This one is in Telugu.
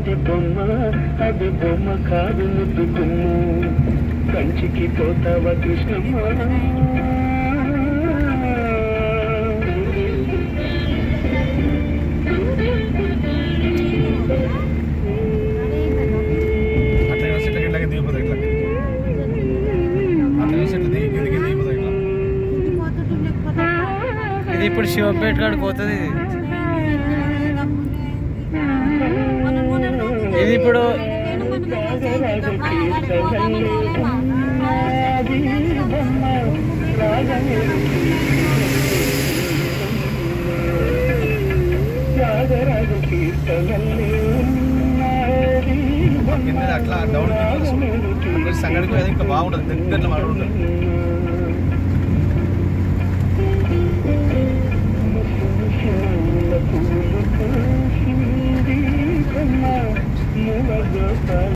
అది బొమ్మ అది బొమ్మ కాదు ముద్దు గుమ్ము కంచికి పోతావా కృష్ణమ్మ అట్లా వేసి ఇట్లా ఇట్లా దిగిపోతాయి ఇట్లా అట్లా వేసి ఇట్లా దిగి దిగి దిగిపోతాయి ఇట్లా ఇది ఇప్పుడు శివపేట కాడికి పోతుంది ఇది ఇది ఇప్పుడు అది బొమ్మ రాగరాజ కీర్తనల్లే ఉన్నది బొమ్మ కింద అట్లా డౌన్ అక్కడ సంగడికి పోయేది ఇంకా బాగుంటుంది దగ్గరలో మాట ఉంటుంది పూలు పూసింది కొమ్మ ములగ